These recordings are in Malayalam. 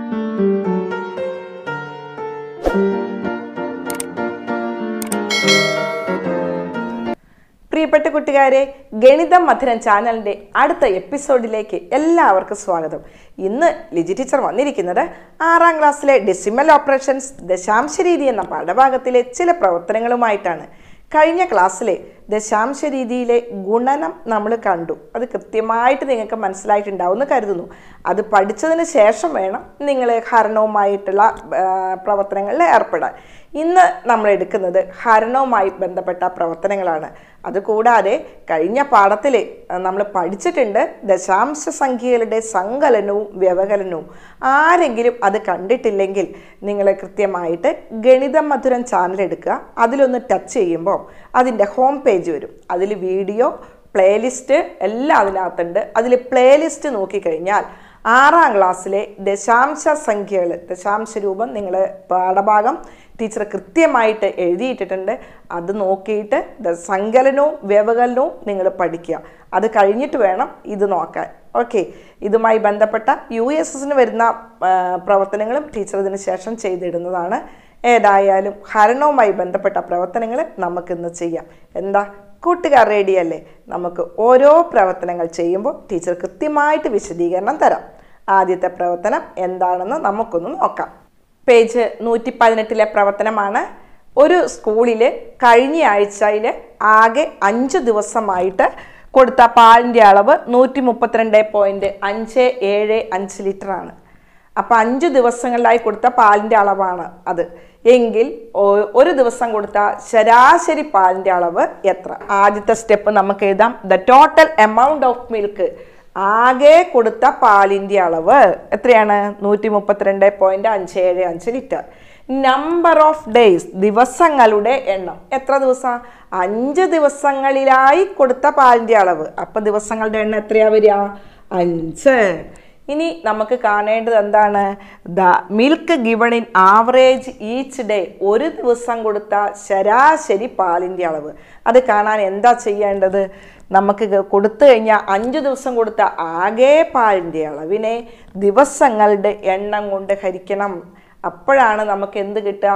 പ്രിയപ്പെട്ട കൂട്ടുകാരെ ഗണിതം മധുരം ചാനലിന്റെ അടുത്ത എപ്പിസോഡിലേക്ക് എല്ലാവർക്കും സ്വാഗതം ഇന്ന് ലിജി ടീച്ചർ വന്നിരിക്കുന്നത് ആറാം ക്ലാസ്സിലെ ഡെസിമൽ ഓപ്പറേഷൻസ് ദശാംശ രീതി എന്ന പാഠഭാഗത്തിലെ ചില പ്രവർത്തനങ്ങളുമായിട്ടാണ് കഴിഞ്ഞ ക്ലാസ്സിലെ ദശാംശ രീതിയിലെ ഗുണനം നമ്മൾ കണ്ടു അത് കൃത്യമായിട്ട് നിങ്ങൾക്ക് മനസ്സിലായിട്ടുണ്ടാവും എന്ന് കരുതുന്നു അത് പഠിച്ചതിന് ശേഷം വേണം നിങ്ങൾ ഹരണവുമായിട്ടുള്ള ആ, പ്രവർത്തനങ്ങളിൽ ഏർപ്പെടാൻ ഇന്ന് നമ്മൾ എടുക്കുന്നത് ഹരണവുമായി ബന്ധപ്പെട്ട പ്രവർത്തനങ്ങളാണ് അതുകൂടാതെ കഴിഞ്ഞ പാഠത്തിൽ നമ്മൾ പഠിച്ചിട്ടുണ്ട് ദശാംശ സംഖ്യകളുടെ സങ്കലനവും വ്യവകലനവും ആരെങ്കിലും അത് കണ്ടിട്ടില്ലെങ്കിൽ നിങ്ങൾ കൃത്യമായിട്ട് ഗണിതം മധുരം ചാനൽ എടുക്കുക അതിലൊന്ന് ടച്ച് ചെയ്യുമ്പോൾ അതിൻ്റെ ഹോം പേജ് വരും അതിൽ വീഡിയോ പ്ലേലിസ്റ്റ് എല്ലാം അതിനകത്തുണ്ട് അതിൽ പ്ലേലിസ്റ്റ് നോക്കിക്കഴിഞ്ഞാൽ ആറാം ക്ലാസ്സിലെ ദശാംശ സംഖ്യകൾ ദശാംശ രൂപം നിങ്ങൾ പാഠഭാഗം ടീച്ചർ കൃത്യമായിട്ട് എഴുതിയിട്ടിട്ടുണ്ട് അത് നോക്കിയിട്ട് ദ- സങ്കലനവും വ്യവകലനവും നിങ്ങൾ പഠിക്കുക അത് കഴിഞ്ഞിട്ട് വേണം ഇത് നോക്കാൻ ഓക്കെ ഇതുമായി ബന്ധപ്പെട്ട യു എസ് എസിന് വരുന്ന ആ, പ്രവർത്തനങ്ങളും ടീച്ചർ ഇതിന് ശേഷം ചെയ്തിടുന്നതാണ് ഏതായാലും ഹരണവുമായി ബന്ധപ്പെട്ട പ്രവർത്തനങ്ങൾ നമുക്കിന്ന് ചെയ്യാം എന്താ കൂട്ടുകാർ റെഡിയല്ലേ നമുക്ക് ഓരോ പ്രവർത്തനങ്ങൾ ചെയ്യുമ്പോൾ ടീച്ചർ കൃത്യമായിട്ട് വിശദീകരണം തരാം ആദ്യത്തെ പ്രവർത്തനം എന്താണെന്ന് നമുക്കൊന്ന് നോക്കാം പേജ് നൂറ്റി പതിനെട്ടിലെ പ്രവർത്തനമാണ് ഒരു സ്കൂളിൽ കഴിഞ്ഞ ആഴ്ചയിൽ ആകെ അഞ്ച് ദിവസമായിട്ട് കൊടുത്ത പാലിൻ്റെ അളവ് നൂറ്റി മുപ്പത്തിരണ്ട് പോയിൻറ്റ് അഞ്ച് ഏഴ് അഞ്ച് ലിറ്ററാണ് അപ്പം അഞ്ച് ദിവസങ്ങളിലായി കൊടുത്ത പാലിൻ്റെ അളവാണ് അത് എങ്കിൽ ഒ- ഒരു ദിവസം കൊടുത്ത ശരാശരി പാലിൻ്റെ അളവ് എത്ര ആദ്യത്തെ സ്റ്റെപ്പ് നമുക്ക് എഴുതാം the total amount of milk ആകെ കൊടുത്ത പാലിൻ്റെ അളവ് എത്രയാണ് നൂറ്റി മുപ്പത്തിരണ്ട് പോയിന്റ് അഞ്ച് ഏഴ് അഞ്ച് ലിറ്റർ നമ്പർ ഓഫ് ഡേയ്സ് ദിവസങ്ങളുടെ എണ്ണം എത്ര ദിവസം അഞ്ച് ദിവസങ്ങളിലായി കൊടുത്ത പാലിൻ്റെ അളവ് അപ്പം ദിവസങ്ങളുടെ എണ്ണം എത്രയാ വരിക അഞ്ച് ഇനി നമുക്ക് കാണേണ്ടത് എന്താണ് the milk given in average each day ഒരു ദിവസം കൊടുത്ത ശരാശരി പാലിൻ്റെ അളവ് അത് കാണാൻ എന്താ ചെയ്യേണ്ടത് നമുക്ക് ഗ- കൊടുത്തു കഴിഞ്ഞാൽ അഞ്ച് ദിവസം കൊടുത്ത ആകെ പാലിൻ്റെ അളവിനെ ദിവസങ്ങളുടെ എണ്ണം കൊണ്ട് ഹരിക്കണം അപ്പോഴാണ് നമുക്ക് എന്ത് കിട്ടുക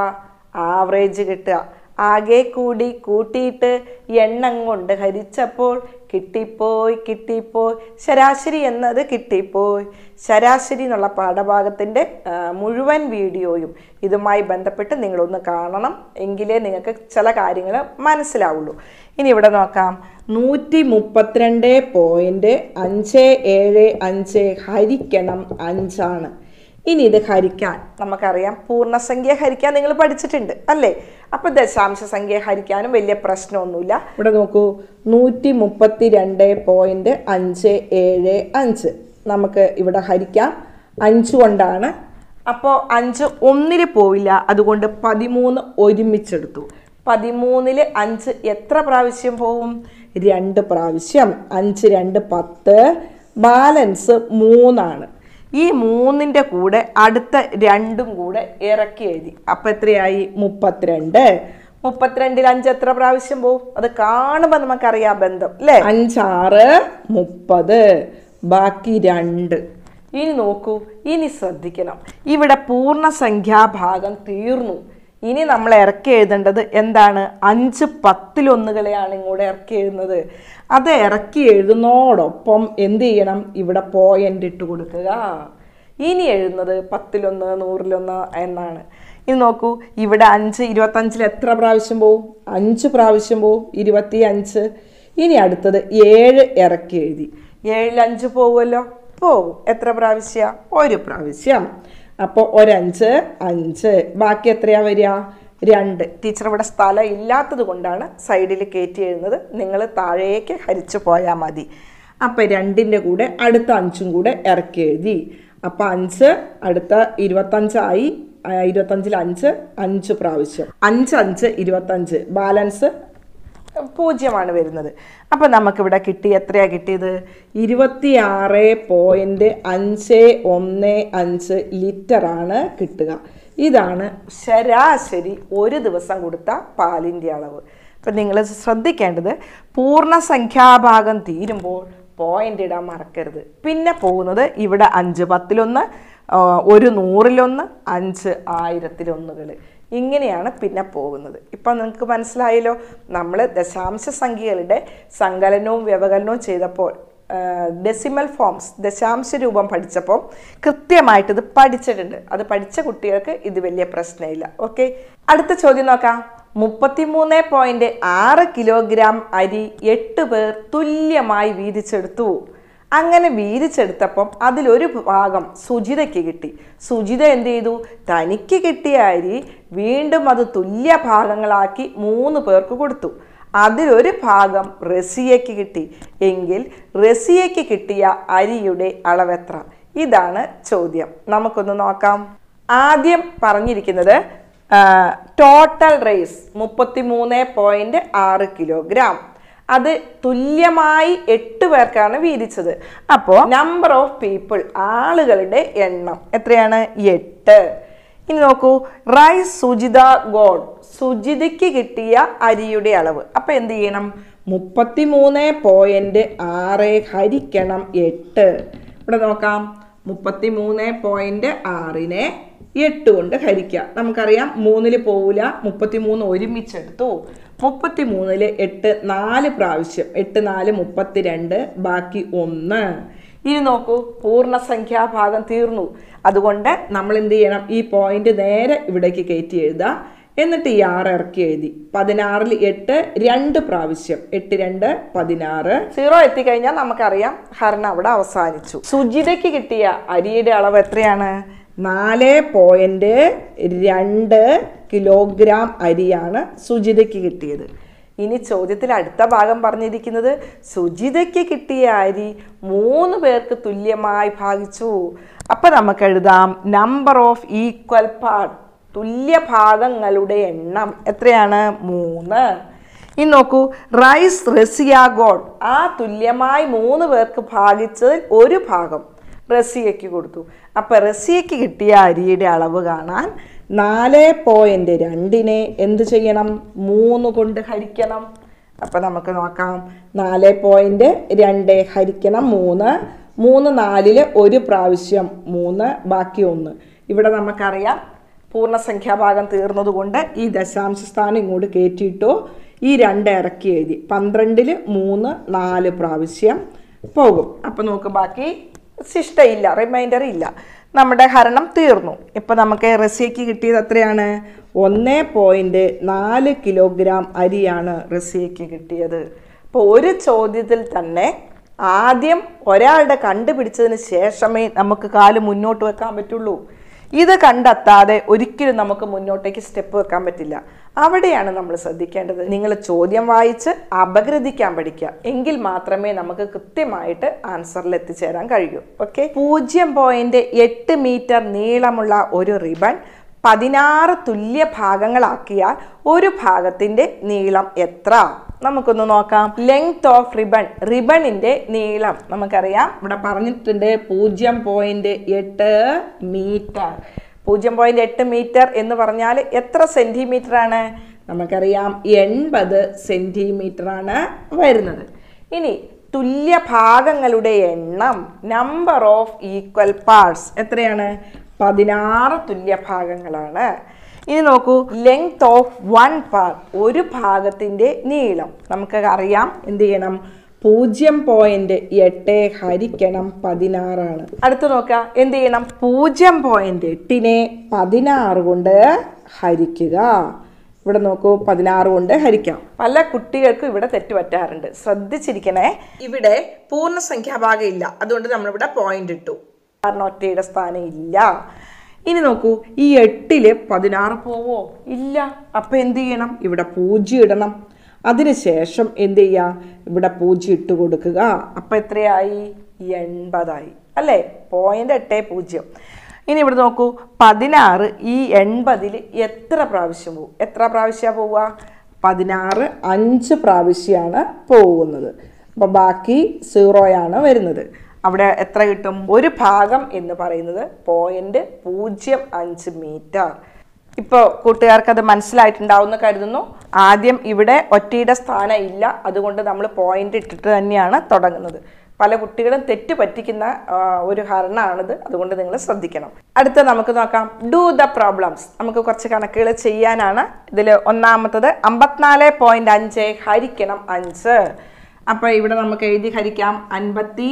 ആവറേജ് കിട്ടുക ആകെ കൂടി കൂട്ടിയിട്ട് എണ്ണം കൊണ്ട് ഹരിച്ചപ്പോൾ കിട്ടിപ്പോയി കിട്ടിപ്പോയി ശരാശരി എന്നത് കിട്ടിപ്പോയി ശരാശരി എന്നുള്ള പാഠഭാഗത്തിൻ്റെ ആ, മുഴുവൻ വീഡിയോയും ഇതുമായി ബന്ധപ്പെട്ട് നിങ്ങളൊന്ന് കാണണം എങ്കിലേ നിങ്ങൾക്ക് ചില കാര്യങ്ങൾ മനസ്സിലാവുള്ളൂ ഇനി ഇവിടെ നോക്കാം നൂറ്റി മുപ്പത്തിരണ്ട് പോയിൻറ്റ് അഞ്ച് ഏഴ് അഞ്ച് ഹരിക്കണം അഞ്ചാണ് ഇനി ഇത് ഹരിക്കാൻ നമുക്കറിയാം പൂർണ്ണസംഖ്യ ഹരിക്കാൻ നിങ്ങൾ പഠിച്ചിട്ടുണ്ട് അല്ലേ അപ്പൊ ദശാംശ സംഖ്യ ഹരിക്കാനും വലിയ പ്രശ്നമൊന്നുമില്ല ഇവിടെ നോക്കൂ നൂറ്റി മുപ്പത്തി രണ്ട് പോയിന്റ് അഞ്ച് ഏഴ് അഞ്ച് നമുക്ക് ഇവിടെ ഹരിക്കാം അഞ്ച് കൊണ്ടാണ് അപ്പോൾ അഞ്ച് ഒന്നിൽ പോവില്ല അതുകൊണ്ട് പതിമൂന്ന് ഒരുമിച്ചെടുത്തു പതിമൂന്നില് അഞ്ച് എത്ര പ്രാവശ്യം പോവും രണ്ട് പ്രാവശ്യം അഞ്ച് രണ്ട് പത്ത് ബാലൻസ് മൂന്നാണ് ഈ മൂന്നിൻ്റെ കൂടെ അടുത്ത രണ്ടും കൂടെ ഇറക്കി എഴുതി അപ്പം എത്രയായി മുപ്പത്തിരണ്ട് മുപ്പത്തിരണ്ടിൽ അഞ്ച് എത്ര പ്രാവശ്യം പോവും അത് കാണുമ്പോൾ നമുക്കറിയാം ബന്ധം അല്ലേ അഞ്ചാറ് മുപ്പത് ബാക്കി രണ്ട് ഇനി നോക്കൂ ഇനി ശ്രദ്ധിക്കണം ഇവിടെ പൂർണ്ണസംഖ്യാഭാഗം തീർന്നു ഇനി നമ്മൾ ഇറക്കി എഴുതേണ്ടത് എന്താണ് അഞ്ച് പത്തിലൊന്നുകളെയാണ് ഇങ്ങോട്ട് ഇറക്കി എഴുതുന്നത് അത് ഇറക്കി എഴുതുന്നതോടൊപ്പം എന്ത് ചെയ്യണം ഇവിടെ പോയിന്റ് ഇട്ട് കൊടുക്കുക ഇനി എഴുതുന്നത് പത്തിലൊന്ന് നൂറിലൊന്ന് എന്നാണ് ഇനി നോക്കൂ ഇവിടെ അഞ്ച് ഇരുപത്തഞ്ചിൽ എത്ര പ്രാവശ്യം പോവും അഞ്ച് പ്രാവശ്യം പോവും ഇരുപത്തി അഞ്ച് ഇനി അടുത്തത് ഏഴ് ഇറക്കി എഴുതി ഏഴിൽ അഞ്ച് പോവുമല്ലോ പോവും എത്ര പ്രാവശ്യം ഒരു പ്രാവശ്യം അപ്പോൾ ഒരഞ്ച് അഞ്ച് ബാക്കി എത്രയാ വരിക രണ്ട് ടീച്ചർ ഇവിടെ സ്ഥലം ഇല്ലാത്തത് കൊണ്ടാണ് സൈഡിൽ കയറ്റി എഴുതുന്നത് നിങ്ങൾ താഴേക്ക് ഹരിച്ചു പോയാൽ മതി അപ്പം രണ്ടിൻ്റെ കൂടെ അടുത്ത അഞ്ചും കൂടെ ഇറക്കി എഴുതി അപ്പം അഞ്ച് അടുത്ത ഇരുപത്തഞ്ചായി ആ, ഇരുപത്തഞ്ചിൽ അഞ്ച് അഞ്ച് പ്രാവശ്യം അഞ്ച് അഞ്ച് ഇരുപത്തഞ്ച് ബാലൻസ് പൂജ്യമാണ് വരുന്നത് അപ്പം നമുക്കിവിടെ കിട്ടി എത്രയാണ് കിട്ടിയത് ഇരുപത്തിയാറ് പോയിൻറ്റ് അഞ്ച് ഒന്ന് അഞ്ച് ലിറ്ററാണ് കിട്ടുക ഇതാണ് ശരാശരി ഒരു ദിവസം കൊടുത്ത പാലിൻ്റെ അളവ് അപ്പം നിങ്ങൾ ശ്രദ്ധിക്കേണ്ടത് പൂർണ്ണസംഖ്യാഭാഗം തീരുമ്പോൾ പോയിന്റ് ഇടാൻ മറക്കരുത് പിന്നെ പോകുന്നത് ഇവിടെ അഞ്ച് പത്തിലൊന്ന് ആ, ഒരു നൂറിലൊന്ന് അഞ്ച് ആയിരത്തിലൊന്നുകൾ ഇങ്ങനെയാണ് പിന്നെ പോകുന്നത് ഇപ്പം നിങ്ങൾക്ക് മനസ്സിലായല്ലോ നമ്മൾ ദശാംശ സംഖ്യകളുടെ സങ്കലനവും വ്യവകലനവും ചെയ്തപ്പോൾ ഡെസിമൽ ഫോംസ് ദശാംശ രൂപം പഠിച്ചപ്പോൾ കൃത്യമായിട്ട് ഇത് പഠിച്ചിട്ടുണ്ട് അത് പഠിച്ച കുട്ടികൾക്ക് ഇത് വലിയ പ്രശ്നമില്ല ഓക്കെ അടുത്ത ചോദ്യം നോക്കാം മുപ്പത്തിമൂന്ന് പോയിന്റ് ആറ് കിലോഗ്രാം അരി എട്ട് പേർ തുല്യമായി വീതിച്ചെടുത്തു അങ്ങനെ വീതിച്ചെടുത്തപ്പം അതിലൊരു ഭാഗം സുജിതയ്ക്ക് കിട്ടി സുജിത എന്ത് ചെയ്തു തനിക്ക് കിട്ടിയ അരി വീണ്ടും അത് തുല്യ ഭാഗങ്ങളാക്കി മൂന്ന് പേർക്ക് കൊടുത്തു അതിലൊരു ഭാഗം റസിയയ്ക്ക് കിട്ടി എങ്കിൽ റസിയയ്ക്ക് കിട്ടിയ അരിയുടെ അളവെത്ര ഇതാണ് ചോദ്യം നമുക്കൊന്ന് നോക്കാം ആദ്യം പറഞ്ഞിരിക്കുന്നത് ടോട്ടൽ റേസ് മുപ്പത്തി മൂന്ന് പോയിന്റ് ആറ് കിലോഗ്രാം അത് തുല്യമായി എട്ട് പേർക്കാണ് വീതിച്ചത് അപ്പോൾ നമ്പർ ഓഫ് പീപ്പിൾ ആളുകളുടെ എണ്ണം എത്രയാണ് എട്ട് ഇനി നോക്കൂ റൈസ് സുജിത ഗോഡ് സുജിതയ്ക്ക് കിട്ടിയ അരിയുടെ അളവ് അപ്പൊ എന്ത് ചെയ്യണം മുപ്പത്തി മൂന്ന് പോയിന്റ് ആറ് ഹരിക്കണം എട്ട് ഇവിടെ നോക്കാം മുപ്പത്തി മൂന്ന് പോയിന്റ് ആറിനെ എട്ട് കൊണ്ട് ഹരിക്കുക നമുക്കറിയാം മൂന്നിൽ പോവില്ല മുപ്പത്തി മൂന്ന് ഒരുമിച്ചെടുത്തു മുപ്പത്തി മൂന്നില് എട്ട് നാല് പ്രാവശ്യം എട്ട് നാല് മുപ്പത്തിരണ്ട് ബാക്കി ഒന്ന് ഇനി നോക്കൂ പൂർണ്ണസംഖ്യാഭാഗം തീർന്നു അതുകൊണ്ട് നമ്മൾ എന്ത് ചെയ്യണം ഈ പോയിന്റ് നേരെ ഇവിടേക്ക് കയറ്റി എഴുതുക എന്നിട്ട് ഈ ആറ് ഇറക്കി എഴുതി പതിനാറിൽ എട്ട് രണ്ട് പ്രാവശ്യം എട്ട് രണ്ട് പതിനാറ് സീറോ എത്തിക്കഴിഞ്ഞാൽ നമുക്കറിയാം ഹരണം അവിടെ അവസാനിച്ചു സുജിതയ്ക്ക് കിട്ടിയ അരിയുടെ അളവ് എത്രയാണ് നാല് പോയിന്റ് രണ്ട് കിലോഗ്രാം അരിയാണ് സുജിതയ്ക്ക് കിട്ടിയത് ഇനി ചോദ്യത്തിൽ അടുത്ത ഭാഗം പറഞ്ഞിരിക്കുന്നത് സുജിതയ്ക്ക് കിട്ടിയ അരി മൂന്ന് പേർക്ക് തുല്യമായി ഭാഗിച്ചു അപ്പൊ നമുക്ക് എഴുതാം നമ്പർ ഓഫ് ഈക്വൽ പാർട്ട് തുല്യ ഭാഗങ്ങളുടെ എണ്ണം എത്രയാണ് മൂന്ന് ഇനി നോക്കൂ റൈസ് റസിയ ഗോഡ് ആ തുല്യമായി മൂന്ന് പേർക്ക് ഭാഗിച്ചതിൽ ഒരു ഭാഗം റസിയയ്ക്ക് കൊടുത്തു അപ്പൊ റസിയയ്ക്ക് കിട്ടിയ അരിയുടെ അളവ് കാണാൻ നാല് പോയിന്റ് രണ്ടിനെ എന്ത് ചെയ്യണം മൂന്ന് കൊണ്ട് ഹരിക്കണം അപ്പൊ നമുക്ക് നോക്കാം നാല് പോയിന്റ് രണ്ട് ഹരിക്കണം മൂന്ന് മൂന്ന് നാലില് ഒരു പ്രാവശ്യം മൂന്ന് ബാക്കി ഒന്ന് ഇവിടെ നമുക്കറിയാം പൂർണ്ണസംഖ്യാഭാഗം തീർന്നതുകൊണ്ട് ഈ ദശാംശ സ്ഥാനം ഇങ്ങോട്ട് കയറ്റിയിട്ടു ഈ രണ്ട് ഇറക്കി എഴുതി പന്ത്രണ്ടില് മൂന്ന് നാല് പ്രാവശ്യം പോകും അപ്പം നോക്ക് ബാക്കി ശിഷ്ടയില്ല റിമൈൻഡർ ഇല്ല നമ്മുടെ ഹരണം തീർന്നു ഇപ്പം നമുക്ക് റസിയയ്ക്ക് കിട്ടിയത് എത്രയാണ് ഒന്ന് പോയിന്റ് നാല് കിലോഗ്രാം അരിയാണ് റസിയയ്ക്ക് കിട്ടിയത് അപ്പോൾ ഒരു ചോദ്യത്തിൽ തന്നെ ആദ്യം ഒരാളുടെ കണ്ടുപിടിച്ചതിന് ശേഷമേ നമുക്ക് കാല് മുന്നോട്ട് വെക്കാൻ പറ്റുള്ളൂ ഇത് കണ്ടെത്താതെ ഒരിക്കലും നമുക്ക് മുന്നോട്ടേക്ക് സ്റ്റെപ്പ് വെക്കാൻ പറ്റില്ല അവിടെയാണ് നമ്മൾ ശ്രദ്ധിക്കേണ്ടത് നിങ്ങൾ ചോദ്യം വായിച്ച് അപഗ്രഥിക്കാൻ പഠിക്കുക എങ്കിൽ മാത്രമേ നമുക്ക് കൃത്യമായിട്ട് ആൻസറിൽ എത്തിച്ചേരാൻ കഴിയൂ ഓക്കെ പൂജ്യം പോയിന്റ് എട്ട് മീറ്റർ നീളമുള്ള ഒരു റിബൺ പതിനാറ് തുല്യ ഭാഗങ്ങളാക്കിയാൽ ഒരു ഭാഗത്തിന്റെ നീളം എത്ര നമുക്കൊന്ന് നോക്കാം ലെങ്ത് ഓഫ് റിബൺ റിബണിന്റെ നീളം നമുക്കറിയാം ഇവിടെ പറഞ്ഞിട്ടുണ്ട് പൂജ്യം പോയിന്റ് എട്ട് മീറ്റർ പൂജ്യം പോയിന്റ് എട്ട് മീറ്റർ എന്ന് പറഞ്ഞാൽ എത്ര സെന്റിമീറ്റർ ആണ് നമുക്കറിയാം എൺപത് സെന്റിമീറ്റർ ആണ് വരുന്നത് ഇനി തുല്യ ഭാഗങ്ങളുടെ എണ്ണം നമ്പർ ഓഫ് ഈക്വൽ പാർട്സ് എത്രയാണ് പതിനാറ് തുല്യ ഭാഗങ്ങളാണ് ഇനി നോക്കൂ ലെങ്ത് ഓഫ് വൺ പാർട്ട് ഒരു ഭാഗത്തിന്റെ നീളം നമുക്ക് അറിയാം എന്ത് ചെയ്യണം പൂജ്യം പോയിന്റ് എട്ട് ഹരിക്കണം പതിനാറാണ് അടുത്ത് നോക്കുക എന്ത് ചെയ്യണം പൂജ്യം പോയിന്റ് എട്ടിനെ പതിനാറ് കൊണ്ട് ഹരിക്കുക ഇവിടെ നോക്കൂ പതിനാറ് കൊണ്ട് ഹരിക്കാം പല കുട്ടികൾക്കും ഇവിടെ തെറ്റുപറ്റാറുണ്ട് ശ്രദ്ധിച്ചിരിക്കണേ ഇവിടെ പൂർണ്ണസംഖ്യാഭാഗം ഇല്ല അതുകൊണ്ട് നമ്മളിവിടെ പോയിന്റ് ഇട്ടു കാരണം ഒറ്റയുടെ സ്ഥാനം ഇല്ല ഇനി നോക്കൂ ഈ എട്ടില് പതിനാറ് പോവോ ഇല്ല അപ്പൊ എന്ത് ചെയ്യണം ഇവിടെ പൂജ്യം ഇടണം അതിനുശേഷം എന്ത് ചെയ്യുക ഇവിടെ പൂജ്യം ഇട്ട് കൊടുക്കുക അപ്പൊ എത്രയായി എൺപതായി അല്ലേ പോയിന്റ് എട്ട് പൂജ്യം ഇനി ഇവിടെ നോക്കൂ പതിനാറ് ഈ എൺപതിൽ എത്ര പ്രാവശ്യം പോകും എത്ര പ്രാവശ്യമാണ് പോവുക പതിനാറ് അഞ്ച് പ്രാവശ്യമാണ് പോകുന്നത് അപ്പോൾ ബാക്കി സീറോയാണ് വരുന്നത് അവിടെ എത്ര കിട്ടും ഒരു ഭാഗം എന്ന് പറയുന്നത് പോയിന്റ് പൂജ്യം അഞ്ച് മീറ്റർ ഇപ്പോൾ കൂട്ടുകാർക്ക് അത് മനസ്സിലായിട്ടുണ്ടാവുമെന്ന് കരുതുന്നു ആദ്യം ഇവിടെ ഒറ്റയുടെ സ്ഥാനം ഇല്ല അതുകൊണ്ട് നമ്മൾ പോയിന്റ് ഇട്ടിട്ട് തന്നെയാണ് തുടങ്ങുന്നത് പല കുട്ടികളും തെറ്റ് പറ്റിക്കുന്ന ആ, ഒരു ഹരണമാണിത് അതുകൊണ്ട് നിങ്ങൾ ശ്രദ്ധിക്കണം അടുത്ത നമുക്ക് നോക്കാം ഡു ദ പ്രോബ്ലംസ് നമുക്ക് കുറച്ച് കണക്കുകൾ ചെയ്യാനാണ് ഇതിൽ ഒന്നാമത്തത് അമ്പത്തിനാല് പോയിന്റ് അഞ്ച് ഹരിക്കണം അഞ്ച് അപ്പോൾ ഇവിടെ നമുക്ക് എഴുതി ഹരിക്കാം അൻപത്തി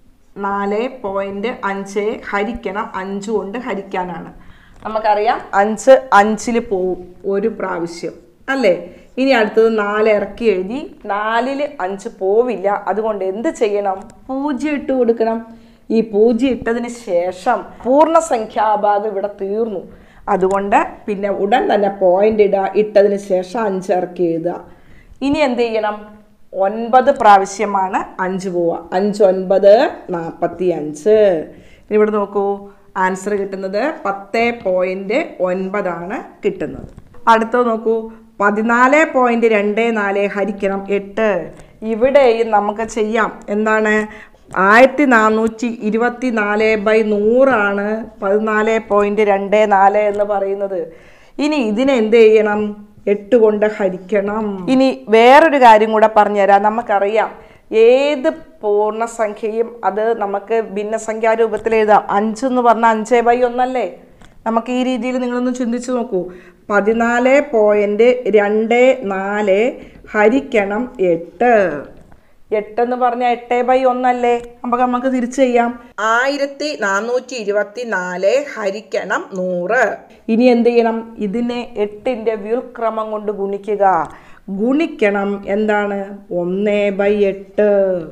നാല് പോയിന്റ് അഞ്ച് ഹരിക്കണം അഞ്ച് കൊണ്ട് ഹരിക്കാനാണ് നമുക്കറിയാം അഞ്ച് അഞ്ചിൽ പോവും ഒരു പ്രാവശ്യം അല്ലേ ഇനി അടുത്തത് നാല് ഇറക്കി എഴുതി നാലില് അഞ്ച് പോവില്ല അതുകൊണ്ട് എന്ത് ചെയ്യണം പൂജ്യം ഇട്ട് കൊടുക്കണം ഈ പൂജ്യം ഇട്ടതിന് ശേഷം പൂർണ്ണസംഖ്യാഭാഗം ഇവിടെ തീർന്നു അതുകൊണ്ട് പിന്നെ ഉടൻ തന്നെ പോയിന്റ് ഇടുക ഇട്ടതിന് ശേഷം അഞ്ച് ഇറക്കി എഴുതുക ഇനി എന്ത് ചെയ്യണം ഒൻപത് പ്രാവശ്യമാണ് അഞ്ച് പോവുക അഞ്ച് ഒൻപത് നാൽപ്പത്തി അഞ്ച് ഇനി ഇവിടെ നോക്കൂ ആൻസർ കിട്ടുന്നത് പത്ത് പോയിന്റ് ഒൻപതാണ് കിട്ടുന്നത് അടുത്തത് നോക്കൂ പതിനാല് പോയിന്റ് രണ്ട് നാല് ഹരിക്കണം എട്ട് ഇവിടെയും നമുക്ക് ചെയ്യാം എന്താണ് ആയിരത്തി നാനൂറ്റി ഇരുപത്തി നാല് ബൈ നൂറാണ് പതിനാല് പോയിന്റ് രണ്ട് നാല് എന്ന് പറയുന്നത് ഇനി ഇതിനെ എന്ത് ചെയ്യണം എട്ട് കൊണ്ട് ഹരിക്കണം ഇനി വേറൊരു കാര്യം കൂടെ പറഞ്ഞുതരാം നമുക്കറിയാം ഏത് പൂർണ്ണസംഖ്യയും അത് നമുക്ക് ഭിന്നസംഖ്യാ രൂപത്തിൽ എഴുതാം അഞ്ച് എന്ന് പറഞ്ഞാൽ അഞ്ച് ബൈ ഒന്നല്ലേ നമുക്ക് ഈ രീതിയിൽ നിങ്ങളൊന്ന് ചിന്തിച്ചു നോക്കൂ പതിനാല് പോയിന്റ് രണ്ട് നാല് ഹരിക്കണം എട്ട് എട്ടെന്ന് പറഞ്ഞാൽ എട്ട് ബൈ ഒന്നല്ലേ അപ്പൊ നമുക്ക് തിരിച്ചു ചെയ്യാം ആയിരത്തി നാനൂറ്റി ഇരുപത്തി നാല് ഹരിക്കണം നൂറ് ഇനി എന്ത് ചെയ്യണം ഇതിനെ എട്ടിന്റെ വ്യുൽക്രമം കൊണ്ട് ഗുണിക്കുക ഗുണിക്കണം എന്താണ് ഒന്ന് ബൈ എട്ട്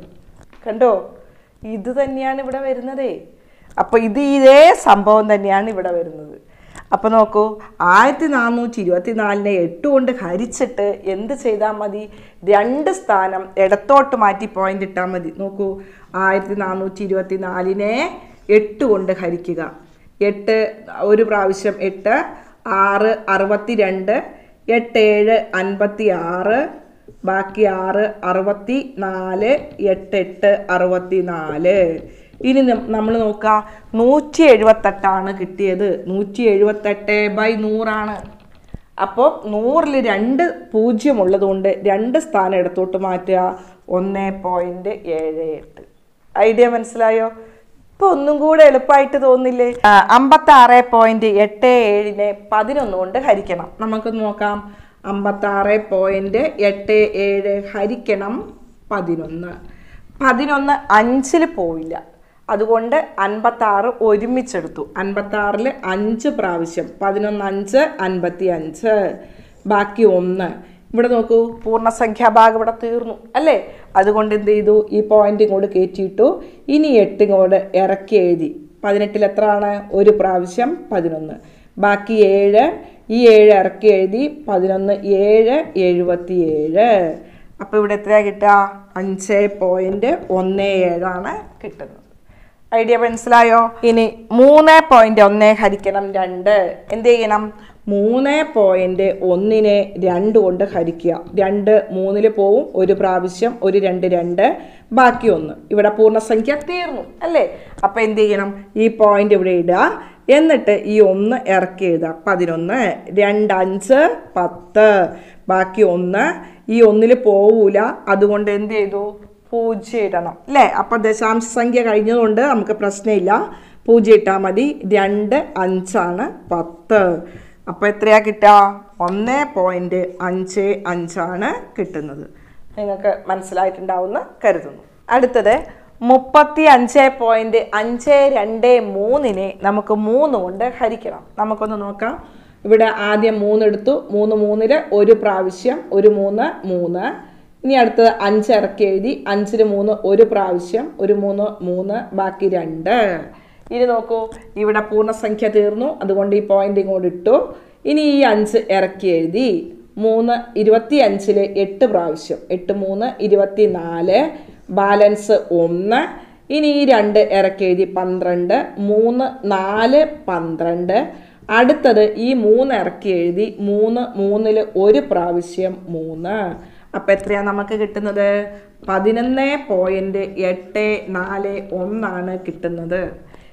കണ്ടോ ഇത് തന്നെയാണ് ഇവിടെ വരുന്നതേ അപ്പൊ ഇത് ഇതേ സംഭവം തന്നെയാണ് ഇവിടെ വരുന്നത് അപ്പൊ നോക്കൂ ആയിരത്തി നാനൂറ്റി ഇരുപത്തി നാലിനെ എട്ട് കൊണ്ട് ഹരിച്ചിട്ട് എന്ത് ചെയ്താൽ മതി രണ്ട് സ്ഥാനം ഇടത്തോട്ട് മാറ്റി പോയിന്റ് ഇട്ടാൽ മതി നോക്കൂ ആയിരത്തി നാനൂറ്റി ഇരുപത്തി നാലിനെ എട്ട് കൊണ്ട് ഹരിക്കുക എട്ട് ഒരു പ്രാവശ്യം എട്ട് ആറ് അറുപത്തി രണ്ട് എട്ട് ഏഴ് അൻപത്തി ആറ് ബാക്കി ആറ് അറുപത്തി നാല് എട്ട് എട്ട് അറുപത്തി നാല് ഇനി നമ്മൾ നോക്കുക നൂറ്റി എഴുപത്തെട്ടാണ് കിട്ടിയത് നൂറ്റി എഴുപത്തെട്ട് ബൈ നൂറാണ് അപ്പോൾ നൂറിൽ രണ്ട് പൂജ്യം ഉള്ളതുകൊണ്ട് രണ്ട് സ്ഥാനം ഇടത്തോട്ട് മാറ്റുക ഒന്ന് പോയിന്റ് ഏഴ് എട്ട് ഐഡിയ മനസ്സിലായോ ഇപ്പൊ ഒന്നും കൂടെ എളുപ്പമായിട്ട് തോന്നില്ലേ അമ്പത്തി ആറ് പോയിന്റ് എട്ട് ഏഴിനെ പതിനൊന്ന് കൊണ്ട് ഹരിക്കണം നമുക്ക് നോക്കാം അമ്പത്തി ആറ് പോയിന്റ് എട്ട് ഏഴ് ഹരിക്കണം പതിനൊന്ന് പതിനൊന്ന് അഞ്ചിൽ പോവില്ല അതുകൊണ്ട് അൻപത്തി ആറ് ഒരുമിച്ചെടുത്തു അൻപത്തി ആറിൽ അഞ്ച് പ്രാവശ്യം പതിനൊന്ന് അഞ്ച് അൻപത്തി അഞ്ച് ബാക്കി ഒന്ന് ഇവിടെ നോക്കൂ പൂർണ്ണസംഖ്യാഭാഗം ഇവിടെ തീർന്നു അല്ലേ അതുകൊണ്ട് എന്ത് ചെയ്തു ഈ പോയിന്റ് ഇങ്ങോട്ട് കയറ്റിയിട്ടു ഇനി എട്ട് ഇങ്ങോട്ട് ഇറക്കി എഴുതി പതിനെട്ടിൽ എത്ര ആണ് ഒരു പ്രാവശ്യം പതിനൊന്ന് ബാക്കി ഏഴ് ഈ ഏഴ് ഇറക്കി എഴുതി പതിനൊന്ന് ഏഴ് എഴുപത്തി ഏഴ് അപ്പോൾ ഇവിടെ എത്രയാണ് കിട്ടുക അഞ്ച് പോയിന്റ് ഒന്ന് ഏഴാണ് കിട്ടുന്നത് ഐഡിയ മനസ്സിലായോ ഇനി മൂന്ന് പോയിന്റ് ഒന്ന് ഹരിക്കണം രണ്ട് എന്ത് ചെയ്യണം മൂന്ന് പോയിന്റ് ഒന്നിനെ രണ്ട് കൊണ്ട് ഹരിക്കുക രണ്ട് മൂന്നിൽ പോവും ഒരു പ്രാവശ്യം ഒരു രണ്ട് രണ്ട് ബാക്കി ഒന്ന് ഇവിടെ പൂർണ്ണസംഖ്യ തീർന്നു അല്ലേ അപ്പൊ എന്ത് ചെയ്യണം ഈ പോയിന്റ് ഇവിടെ ഇടുക എന്നിട്ട് ഈ ഒന്ന് ഇറക്കി എഴുതുക പതിനൊന്ന് രണ്ട് അഞ്ച് പത്ത് ബാക്കി ഒന്ന് ഈ ഒന്നിൽ പോവൂല അതുകൊണ്ട് എന്ത് ചെയ്തു പൂജ്യം ഇടണം അല്ലേ അപ്പൊ ദശാംശ സംഖ്യ കഴിഞ്ഞതുകൊണ്ട് നമുക്ക് പ്രശ്നമില്ല പൂജ്യം ഇട്ടാൽ മതി രണ്ട് അഞ്ചാണ് പത്ത് അപ്പൊ എത്രയാ കിട്ടുക ഒന്ന് പോയിന്റ് അഞ്ച് അഞ്ചാണ് കിട്ടുന്നത് നിങ്ങൾക്ക് മനസ്സിലായിട്ടുണ്ടാവുമെന്ന് കരുതുന്നു അടുത്തത് മുപ്പത്തി അഞ്ച് പോയിന്റ് അഞ്ച് രണ്ട് മൂന്നിനെ നമുക്ക് മൂന്ന് കൊണ്ട് ഹരിക്കണം നമുക്കൊന്ന് നോക്കാം ഇവിടെ ആദ്യം മൂന്നെടുത്തു മൂന്ന് മൂന്നില് ഒരു പ്രാവശ്യം ഒരു മൂന്ന് മൂന്ന് ഇനി അടുത്തത് അഞ്ച് ഇറക്കി എഴുതി അഞ്ചിന് മൂന്ന് ഒരു പ്രാവശ്യം ഒരു മൂന്ന് മൂന്ന് ബാക്കി രണ്ട് ഇനി നോക്കൂ ഇവിടെ പൂർണ്ണസംഖ്യ തീർന്നു അതുകൊണ്ട് ഈ പോയിന്റ് ഇങ്ങോട്ട് ഇട്ടു ഇനി ഈ അഞ്ച് ഇറക്കി എഴുതി മൂന്ന് ഇരുപത്തി അഞ്ചില് എട്ട് പ്രാവശ്യം എട്ട് മൂന്ന് ഇരുപത്തി നാല് ബാലൻസ് ഒന്ന് ഇനി ഈ രണ്ട് ഇറക്കി എഴുതി പന്ത്രണ്ട് മൂന്ന് നാല് പന്ത്രണ്ട് അടുത്തത് ഈ മൂന്ന് ഇറക്കി എഴുതി മൂന്ന് മൂന്നില് ഒരു പ്രാവശ്യം മൂന്ന് അപ്പം എത്രയാണ് നമുക്ക് കിട്ടുന്നത് പതിനൊന്ന് പോയിന്റ് എട്ട് നാല് ഒന്നാണ് കിട്ടുന്നത്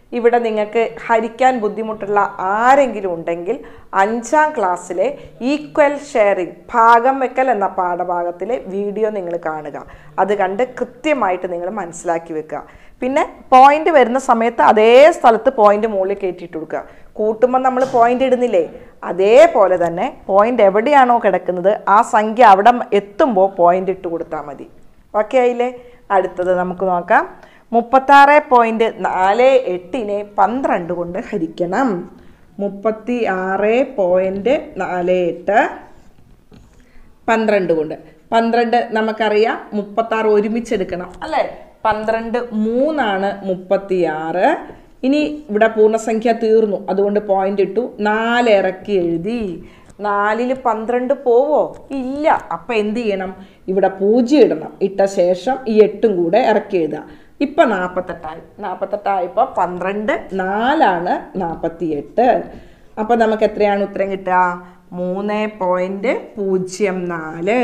ഇവിടെ നിങ്ങൾക്ക് ഹരിക്കാൻ ബുദ്ധിമുട്ടുള്ള ആരെങ്കിലും ഉണ്ടെങ്കിൽ അഞ്ചാം ക്ലാസ്സിലെ ഈക്വൽ ഷെയറിംഗ് ഭാഗം വെക്കൽ എന്ന പാഠഭാഗത്തിലെ വീഡിയോ നിങ്ങൾ കാണുക അത് കണ്ട് കൃത്യമായിട്ട് നിങ്ങൾ മനസ്സിലാക്കി വെക്കുക പിന്നെ പോയിന്റ് വരുന്ന സമയത്ത് അതേ സ്ഥലത്ത് പോയിന്റ് മുകളിൽ കയറ്റിയിട്ട് കൊടുക്കുക കൂട്ടുമ്പോൾ നമ്മൾ പോയിന്റ് ഇടുന്നില്ലേ അതേപോലെ തന്നെ പോയിന്റ് എവിടെയാണോ കിടക്കുന്നത് ആ സംഖ്യ അവിടെ എത്തുമ്പോൾ പോയിന്റ് ഇട്ട് കൊടുത്താൽ മതി ഓക്കെ ആയില്ലേ അടുത്തത് നമുക്ക് നോക്കാം മുപ്പത്താറ് പോയിന്റ് നാല് എട്ടിനെ പന്ത്രണ്ട് കൊണ്ട് ഹരിക്കണം മുപ്പത്തി ആറ് പോയിന്റ് നാല് എട്ട് പന്ത്രണ്ട് കൊണ്ട് പന്ത്രണ്ട് നമുക്കറിയാം മുപ്പത്താറ് ഒരുമിച്ചെടുക്കണം അല്ലേ പന്ത്രണ്ട് മൂന്നാണ് മുപ്പത്തിയാറ് ഇനി ഇവിടെ പൂർണ്ണസംഖ്യ തീർന്നു അതുകൊണ്ട് പോയിന്റ് ഇട്ടു നാല് ഇറക്കി എഴുതി നാലില് പന്ത്രണ്ട് പോവോ ഇല്ല അപ്പൊ എന്ത് ചെയ്യണം ഇവിടെ പൂജ്യം ഇടണം ഇട്ട ശേഷം ഈ എട്ടും കൂടെ ഇറക്കി എഴുതുക ഇപ്പൊ നാപ്പത്തെട്ടായി നാപ്പത്തെട്ടായപ്പോ പന്ത്രണ്ട് നാലാണ് നാപ്പത്തി എട്ട് അപ്പൊ നമുക്ക് എത്രയാണ് ഉത്തരം കിട്ടുക മൂന്ന് പോയിന്റ് പൂജ്യം നാല്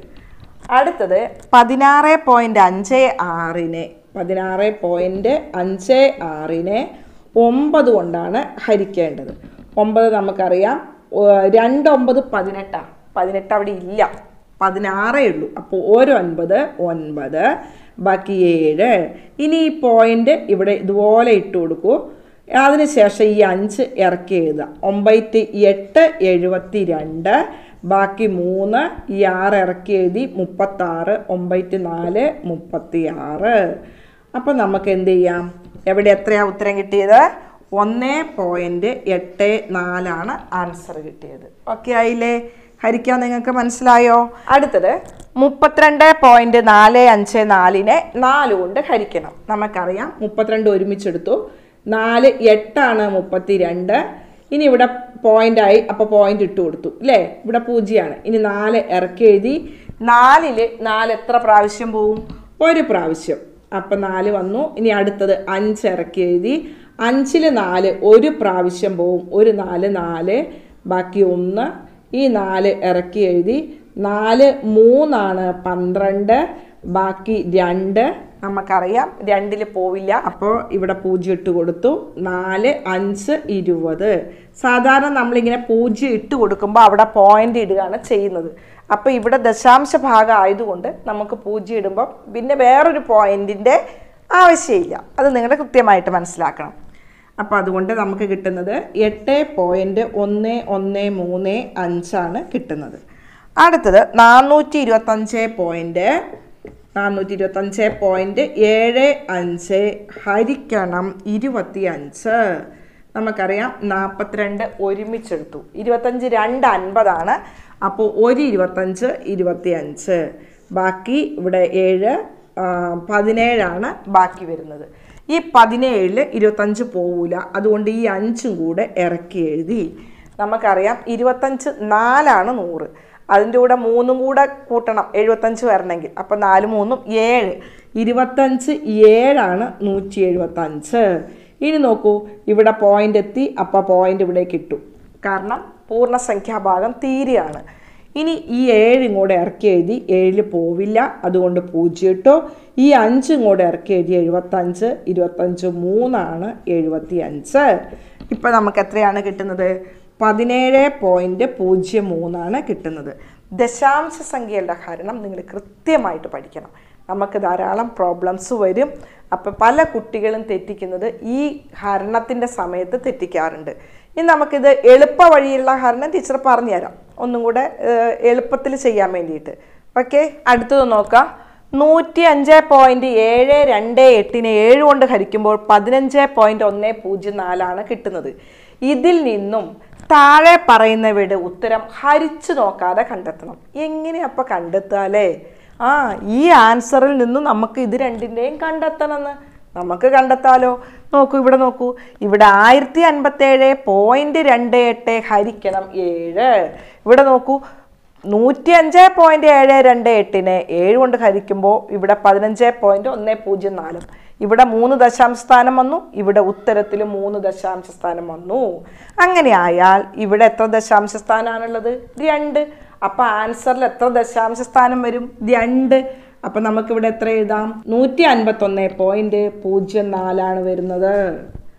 അടുത്തത് പതിനാറ് പോയിന്റ് അഞ്ച് ആറിനെ പതിനാറ് പോയിന്റ് അഞ്ച് ആറിനെ ഒമ്പത് കൊണ്ടാണ് ഹരിക്കേണ്ടത് ഒമ്പത് നമുക്കറിയാം ഏർ രണ്ട് ഒമ്പത് പതിനെട്ടാണ് പതിനെട്ട് അവിടെ ഇല്ല പതിനാറേ ഉള്ളൂ അപ്പോൾ ഒരു ഒൻപത് ഒൻപത് ബാക്കി ഏഴ് ഇനി ഈ പോയിന്റ് ഇവിടെ ഇതുപോലെ ഇട്ട് കൊടുക്കൂ അതിനുശേഷം ഈ അഞ്ച് ഇറക്കി എഴുതുക ഒമ്പത്തി എട്ട് എഴുപത്തി രണ്ട് ബാക്കി മൂന്ന് ഈ ആറ് ഇറക്കി എഴുതി മുപ്പത്താറ് ഒമ്പത്തി നാല് മുപ്പത്തി ആറ് അപ്പം നമുക്ക് എന്ത് ചെയ്യാം എവിടെ എത്രയാ ഉത്തരം കിട്ടിയത് ഒന്ന് പോയിന്റ് എട്ട് നാലാണ് ആൻസർ കിട്ടിയത് ഓക്കെ ആയില്ലേ ഹരിക്കാൻ നിങ്ങൾക്ക് മനസ്സിലായോ അടുത്തത് മുപ്പത്തിരണ്ട് പോയിന്റ് നാല് അഞ്ച് നാലിനെ നാല് കൊണ്ട് ഹരിക്കണം നമുക്കറിയാം മുപ്പത്തിരണ്ട് ഒരുമിച്ചെടുത്തു നാല് എട്ടാണ് മുപ്പത്തി രണ്ട് ഇനി ഇവിടെ പോയിന്റ് ആയി അപ്പോൾ പോയിന്റ് ഇട്ട് കൊടുത്തു അല്ലേ ഇവിടെ പൂജ്യമാണ് ഇനി നാല് ഇറക്കി എഴുതി നാലില് നാല് എത്ര പ്രാവശ്യം പോവും ഒരു പ്രാവശ്യം അപ്പം നാല് വന്നു ഇനി അടുത്തത് അഞ്ച് ഇറക്കി എഴുതി അഞ്ചില് നാല് ഒരു പ്രാവശ്യം പോവും ഒരു നാല് നാല് ബാക്കി ഒന്ന് ഈ നാല് ഇറക്കി എഴുതി നാല് മൂന്നാണ് പന്ത്രണ്ട് ബാക്കി രണ്ട് നമുക്കറിയാം രണ്ടിൽ പോവില്ല അപ്പോൾ ഇവിടെ പൂജ്യം ഇട്ട് കൊടുത്തു നാല് അഞ്ച് ഇരുപത് സാധാരണ നമ്മളിങ്ങനെ പൂജ്യം ഇട്ട് കൊടുക്കുമ്പോൾ അവിടെ പോയിന്റ് ഇടുകയാണ് ചെയ്യുന്നത് അപ്പോൾ ഇവിടെ ദശാംശ ഭാഗം ആയതുകൊണ്ട് നമുക്ക് പൂജ്യം ഇടുമ്പോൾ പിന്നെ വേറൊരു പോയിന്റിൻ്റെ ആവശ്യമില്ല അത് നിങ്ങൾ കൃത്യമായിട്ട് മനസ്സിലാക്കണം അപ്പോൾ അതുകൊണ്ട് നമുക്ക് കിട്ടുന്നത് എട്ട് പോയിന്റ് ഒന്ന് ഒന്ന് മൂന്ന് അഞ്ചാണ് കിട്ടുന്നത് അടുത്തത് നാനൂറ്റി ഇരുപത്തഞ്ച് പോയിന്റ് നാനൂറ്റി ഇരുപത്തഞ്ച് പോയിന്റ് ഏഴ് അഞ്ച് ഹരിക്കണം ഇരുപത്തി അഞ്ച് നമുക്കറിയാം നാൽപ്പത്തിരണ്ട് ഒരുമിച്ചെടുത്തു ഇരുപത്തഞ്ച് രണ്ട് അൻപതാണ് അപ്പോൾ ഒരു ഇരുപത്തഞ്ച് ഇരുപത്തി അഞ്ച് ബാക്കി ഇവിടെ ഏഴ് ആ, പതിനേഴാണ് ബാക്കി വരുന്നത് ഈ പതിനേഴില് ഇരുപത്തഞ്ച് പോവില്ല അതുകൊണ്ട് ഈ അഞ്ചും കൂടെ ഇറക്കി എഴുതി നമുക്കറിയാം ഇരുപത്തഞ്ച് നാലാണ് നൂറ് അതിൻ്റെ കൂടെ മൂന്നും കൂടെ കൂട്ടണം എഴുപത്തഞ്ച് വരണമെങ്കിൽ അപ്പം നാല് മൂന്നും ഏഴ് ഇരുപത്തഞ്ച് ഏഴാണ് നൂറ്റി എഴുപത്തഞ്ച് ഇനി നോക്കൂ ഇവിടെ പോയിന്റ് എത്തി അപ്പം പോയിന്റ് ഇവിടെ കിട്ടും കാരണം പൂർണ്ണസംഖ്യാഭാഗം തീരെയാണ് ഇനി ഈ ഏഴും കൂടെ ഇറക്കി എഴുതി ഏഴിൽ പോവില്ല അതുകൊണ്ട് പൂജ്യം ഇട്ടോ ഈ അഞ്ചും കൂടെ ഇറക്കി എഴുതി എഴുപത്തഞ്ച് ഇരുപത്തഞ്ച് മൂന്നാണ് എഴുപത്തി അഞ്ച് ഇപ്പം നമുക്ക് എത്രയാണ് കിട്ടുന്നത് പതിനേഴ് പോയിന്റ് പൂജ്യം മൂന്നാണ് കിട്ടുന്നത് ദശാംശ സംഖ്യകളുടെ ഹരണം നിങ്ങൾ കൃത്യമായിട്ട് പഠിക്കണം നമുക്ക് ധാരാളം പ്രോബ്ലംസ് വരും അപ്പം പല കുട്ടികളും തെറ്റിക്കുന്നത് ഈ ഹരണത്തിൻ്റെ സമയത്ത് തെറ്റിക്കാറുണ്ട് ഇനി നമുക്കിത് എളുപ്പ വഴിയുള്ള ഹരണം ടീച്ചർ പറഞ്ഞുതരാം ഒന്നും കൂടെ എളുപ്പത്തിൽ ചെയ്യാൻ വേണ്ടിയിട്ട് ഓക്കെ അടുത്തത് നോക്കാം നൂറ്റി അഞ്ച് പോയിന്റ് ഏഴ് രണ്ട് എട്ടിനെ ഏഴ് കൊണ്ട് ഹരിക്കുമ്പോൾ പതിനഞ്ച് പോയിന്റ് ഒന്ന് പൂജ്യം നാലാണ് കിട്ടുന്നത് ഇതിൽ നിന്നും താഴെ പറയുന്നവയുടെ ഉത്തരം ഹരിച്ചു നോക്കാതെ കണ്ടെത്തണം എങ്ങനെ അപ്പൊ കണ്ടെത്താലേ ആ ഈ ആൻസറിൽ നിന്നും നമുക്ക് ഇത് രണ്ടിൻ്റെയും കണ്ടെത്തണമെന്ന് നമുക്ക് കണ്ടെത്താലോ നോക്കൂ ഇവിടെ നോക്കൂ ഇവിടെ ആയിരത്തി അൻപത്തേഴ് പോയിന്റ് രണ്ട് എട്ട് ഹരിക്കണം ഏഴ് ഇവിടെ നോക്കൂ നൂറ്റി അഞ്ച് പോയിന്റ് ഏഴ് രണ്ട് എട്ടിനെ ഏഴ് കൊണ്ട് ഹരിക്കുമ്പോൾ ഇവിടെ പതിനഞ്ച് പോയിന്റ് ഒന്ന് പൂജ്യം നാലും ഇവിടെ മൂന്ന് ദശാംശ സ്ഥാനം വന്നു ഇവിടെ ഉത്തരത്തിൽ മൂന്ന് ദശാംശ സ്ഥാനം വന്നു അങ്ങനെ ആയാൽ ഇവിടെ എത്ര ദശാംശ സ്ഥാനമാണുള്ളത് രണ്ട് അപ്പൊ ആൻസറിൽ എത്ര ദശാംശ സ്ഥാനം വരും രണ്ട് അപ്പൊ നമുക്കിവിടെ എത്ര എഴുതാം നൂറ്റി അൻപത്തൊന്ന് പോയിന്റ് പൂജ്യം നാലാണ് വരുന്നത്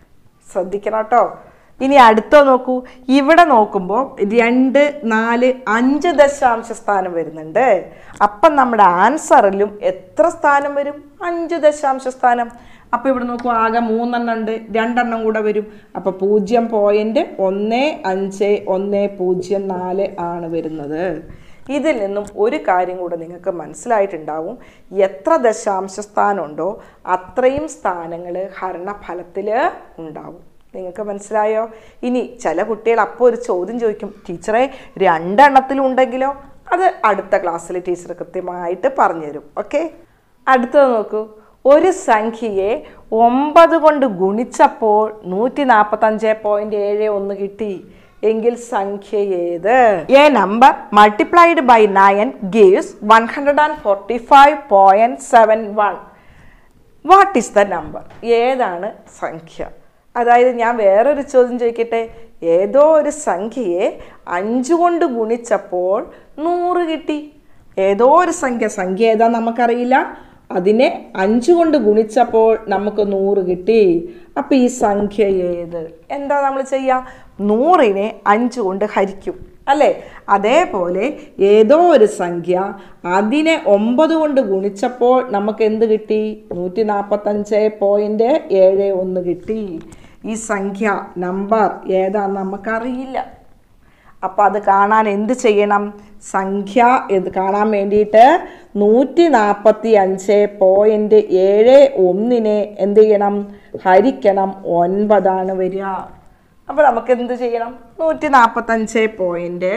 ശ്രദ്ധിക്കണം കേട്ടോ ഇനി അടുത്ത നോക്കൂ ഇവിടെ നോക്കുമ്പോൾ രണ്ട് നാല് അഞ്ച് ദശാംശ സ്ഥാനം വരുന്നുണ്ട് അപ്പം നമ്മുടെ ആൻസറിലും എത്ര സ്ഥാനം വരും അഞ്ച് ദശാംശ സ്ഥാനം അപ്പോൾ ഇവിടെ നോക്കൂ ആകെ മൂന്നെണ്ണം ഉണ്ട് രണ്ടെണ്ണം കൂടെ വരും അപ്പോൾ പൂജ്യം പോയിന്റ് ഒന്ന് അഞ്ച് ഒന്ന് പൂജ്യം നാല് ആണ് വരുന്നത് ഇതിൽ നിന്നും ഒരു കാര്യം കൂടെ നിങ്ങൾക്ക് മനസ്സിലായിട്ടുണ്ടാവും എത്ര ദശാംശ സ്ഥാനമുണ്ടോ അത്രയും സ്ഥാനങ്ങൾ ഹരണഫലത്തിൽ ഉണ്ടാവും നിങ്ങൾക്ക് മനസ്സിലായോ ഇനി ചില കുട്ടികൾ അപ്പോൾ ഒരു ചോദ്യം ചോദിക്കും ടീച്ചറെ രണ്ടെണ്ണത്തിലും ഉണ്ടെങ്കിലോ അത് അടുത്ത ക്ലാസ്സിൽ ടീച്ചർ കൃത്യമായിട്ട് പറഞ്ഞുതരും ഓക്കെ അടുത്തത് നോക്കൂ ഒരു സംഖ്യയെ ഒമ്പത് കൊണ്ട് ഗുണിച്ചപ്പോൾ നൂറ്റി നാൽപ്പത്തഞ്ച് പോയിന്റ് ഏഴ് ഒന്ന് കിട്ടി എങ്കിൽ സംഖ്യ ഏത് a number multiplied by nine gives one hundred and forty five point seven one what is the number ഏതാണ് സംഖ്യ അതായത് ഞാൻ വേറൊരു ചോദ്യം ചോദിക്കട്ടെ ഏതോ ഒരു സംഖ്യയെ അഞ്ച് കൊണ്ട് ഗുണിച്ചപ്പോൾ നൂറ് കിട്ടി ഏതോ ഒരു സംഖ്യ സംഖ്യ ഏതാ നമുക്കറിയില്ല അതിനെ അഞ്ച് കൊണ്ട് ഗുണിച്ചപ്പോൾ നമുക്ക് നൂറ് കിട്ടി അപ്പം ഈ സംഖ്യ ഏത് എന്താ നമ്മൾ ചെയ്യുക നൂറിനെ അഞ്ച് കൊണ്ട് ഹരിക്കും അല്ലേ അതേപോലെ ഏതോ ഒരു സംഖ്യ അതിനെ ഒമ്പത് കൊണ്ട് ഗുണിച്ചപ്പോൾ നമുക്ക് എന്ത് കിട്ടി നൂറ്റി നാൽപ്പത്തഞ്ച് പോയിന്റ് ഏഴ് ഒന്ന് കിട്ടി ഈ സംഖ്യ നമ്പർ ഏതാന്ന് നമുക്കറിയില്ല അപ്പം അത് കാണാൻ എന്ത് ചെയ്യണം സംഖ്യ ഇത് കാണാൻ വേണ്ടിയിട്ട് നൂറ്റി നാൽപ്പത്തി അഞ്ച് പോയിന്റ് ഏഴ് ഒന്നിനെ എന്ത് ചെയ്യണം ഹരിക്കണം ഒൻപതാണ് വരിക അപ്പോൾ നമുക്ക് എന്ത് ചെയ്യണം നൂറ്റി നാൽപ്പത്തഞ്ച് പോയിന്റ്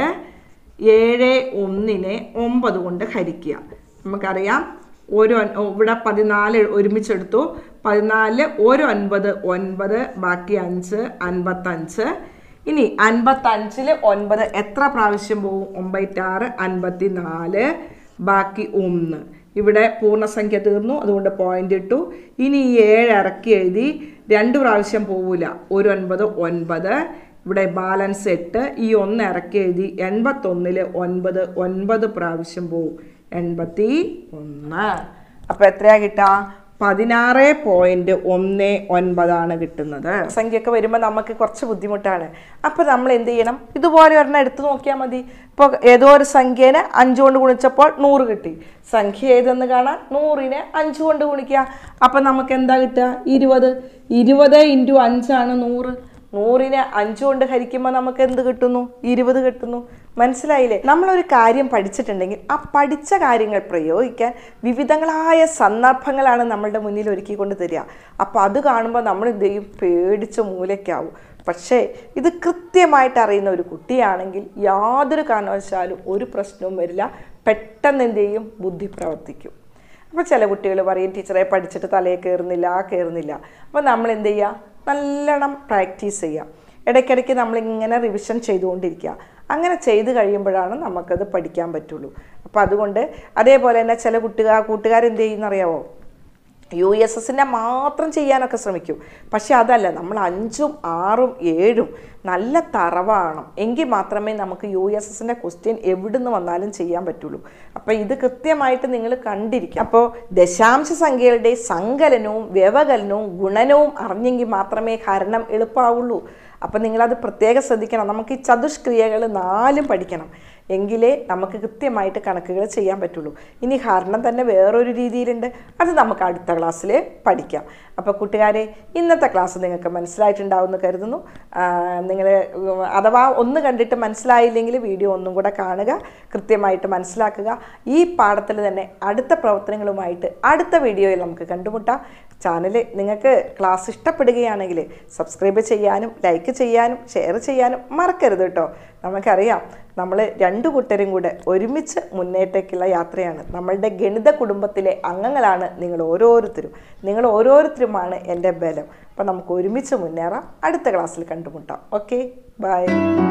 ഏഴ് ഒന്നിനെ ഒമ്പത് കൊണ്ട് ഹരിക്കുക നമുക്കറിയാം ഒരു ഒൻ- ഇവിടെ പതിനാല് ഒരുമിച്ചെടുത്തു പതിനാലില് ഒരു ഒൻപത് ഒൻപത് ബാക്കി അഞ്ച് അൻപത്തഞ്ച് ഇനി അൻപത്തഞ്ചില് ഒൻപത് എത്ര പ്രാവശ്യം പോവും ഒമ്പറ്റാറ് അൻപത്തി നാല് ബാക്കി ഒന്ന് ഇവിടെ പൂർണ്ണസംഖ്യ തീർന്നു അതുകൊണ്ട് പോയിന്റ് ഇട്ടു ഇനി ഈ ഏഴ് ഇറക്കി എഴുതി രണ്ട് പ്രാവശ്യം പോവില്ല ഒരു ഒൻപത് ഒൻപത് ഇവിടെ ബാലൻസ് എട്ട് ഈ ഒന്ന് ഇറക്കി എഴുതി എൺപത്തൊന്നില് ഒൻപത് ഒൻപത് പ്രാവശ്യം പോവും എൺപത്തി ഒന്ന് അപ്പൊ എത്രയാ കിട്ടുക പതിനാറ് പോയിന്റ് ഒന്ന് ഒൻപതാണ് കിട്ടുന്നത് സംഖ്യയൊക്കെ വരുമ്പോൾ നമുക്ക് കുറച്ച് ബുദ്ധിമുട്ടാണ് അപ്പോൾ നമ്മൾ എന്ത് ചെയ്യണം ഇതുപോലെ ഒരെണ്ണം എടുത്തു നോക്കിയാൽ മതി ഇപ്പോൾ ഏതോ ഒരു സംഖ്യേനെ അഞ്ച് കൊണ്ട് ഗുണിച്ചപ്പോൾ നൂറ് കിട്ടി സംഖ്യ ഏതെന്ന് കാണാൻ നൂറിനെ അഞ്ച് കൊണ്ട് ഗുണിക്കുക അപ്പം നമുക്ക് എന്താ കിട്ടുക ഇരുപത് ഇരുപത് ഇൻറ്റു അഞ്ചാണ് നൂറ് നൂറിനെ അഞ്ച് കൊണ്ട് ഹരിക്കുമ്പോൾ നമുക്ക് എന്ത് കിട്ടുന്നു ഇരുപത് കിട്ടുന്നു മനസ്സിലായില്ലേ നമ്മളൊരു കാര്യം പഠിച്ചിട്ടുണ്ടെങ്കിൽ ആ പഠിച്ച കാര്യങ്ങൾ പ്രയോഗിക്കാൻ വിവിധങ്ങളായ സന്ദർഭങ്ങളാണ് നമ്മളുടെ മുന്നിൽ ഒരുക്കിക്കൊണ്ട് തരിക അപ്പോൾ അത് കാണുമ്പോൾ നമ്മൾ എന്ത് ചെയ്യും പേടിച്ച് മൂലയ്ക്കാവും പക്ഷേ ഇത് കൃത്യമായിട്ട് അറിയുന്ന ഒരു കുട്ടിയാണെങ്കിൽ യാതൊരു കാരണവശാലും ഒരു പ്രശ്നവും വരില്ല പെട്ടെന്ന് എന്ത് ചെയ്യും ബുദ്ധി പ്രവർത്തിക്കും അപ്പോൾ ചില കുട്ടികൾ പറയും ടീച്ചറെ പഠിച്ചിട്ട് തലയിൽ കയറുന്നില്ല കയറുന്നില്ല അപ്പോൾ നമ്മൾ എന്ത് ചെയ്യുക നല്ലോണം പ്രാക്ടീസ് ചെയ്യുക ഇടയ്ക്കിടയ്ക്ക് നമ്മളിങ്ങനെ റിവിഷൻ ചെയ്തുകൊണ്ടിരിക്കുക അങ്ങനെ ചെയ്ത് കഴിയുമ്പോഴാണ് നമുക്കത് പഠിക്കാൻ പറ്റുള്ളൂ അപ്പോൾ അതുകൊണ്ട് അതേപോലെ തന്നെ ചില കുട്ടുകാർ കൂട്ടുകാരെന്ത് ചെയ്യുന്നറിയാവോ യു എസ് എസിൻ്റെ മാത്രം ചെയ്യാനൊക്കെ ശ്രമിക്കും പക്ഷെ അതല്ല നമ്മൾ അഞ്ചും ആറും ഏഴും നല്ല തറവാണ് എങ്കിൽ മാത്രമേ നമുക്ക് യു എസ് എസിൻ്റെ ക്വസ്റ്റ്യൻ എവിടുന്ന് വന്നാലും ചെയ്യാൻ പറ്റുള്ളൂ അപ്പോൾ ഇത് കൃത്യമായിട്ട് നിങ്ങൾ കണ്ടിരിക്കും അപ്പോൾ ദശാംശ സംഖ്യകളുടെ സങ്കലനവും വ്യവകലനവും ഗുണനവും അറിഞ്ഞെങ്കിൽ മാത്രമേ ഹരണം എളുപ്പമാവുള്ളൂ അപ്പം നിങ്ങളത് പ്രത്യേകം ശ്രദ്ധിക്കണം നമുക്ക് ഈ ചതുഷ്ക്രിയകൾ നാലും പഠിക്കണം എങ്കിലേ നമുക്ക് കൃത്യമായിട്ട് കണക്കുകൾ ചെയ്യാൻ പറ്റുള്ളൂ ഇനി ഹരണം തന്നെ വേറൊരു രീതിയിലുണ്ട് അത് നമുക്ക് അടുത്ത ക്ലാസ്സിൽ പഠിക്കാം അപ്പോൾ കൂട്ടുകാരെ ഇന്നത്തെ ക്ലാസ് നിങ്ങൾക്ക് മനസ്സിലായിട്ടുണ്ടാവുമെന്ന് കരുതുന്നു നിങ്ങൾ അഥവാ ഒന്ന് കണ്ടിട്ട് മനസ്സിലായില്ലെങ്കിൽ വീഡിയോ ഒന്നും കൂടെ കാണുക കൃത്യമായിട്ട് മനസ്സിലാക്കുക ഈ പാഠത്തിൽ തന്നെ അടുത്ത പ്രവർത്തനങ്ങളുമായിട്ട് അടുത്ത വീഡിയോയിൽ നമുക്ക് കണ്ടുമുട്ടാം ചാനൽ നിങ്ങൾക്ക് ക്ലാസ് ഇഷ്ടപ്പെടുകയാണെങ്കിൽ സബ്സ്ക്രൈബ് ചെയ്യാനും ലൈക്ക് ചെയ്യാനും ഷെയർ ചെയ്യാനും മറക്കരുത് കേട്ടോ നമുക്കറിയാം നമ്മൾ രണ്ടു കൂട്ടരും കൂടെ ഒരുമിച്ച് മുന്നേറ്റേക്കുള്ള യാത്രയാണ് നമ്മളുടെ ഗണിത കുടുംബത്തിലെ അംഗങ്ങളാണ് നിങ്ങൾ ഓരോരുത്തരും നിങ്ങൾ ഓരോരുത്തരുമാണ് എൻ്റെ ബലം അപ്പം നമുക്ക് ഒരുമിച്ച് മുന്നേറാം അടുത്ത ക്ലാസ്സിൽ കണ്ടുമുട്ടാം ഓക്കെ ബൈ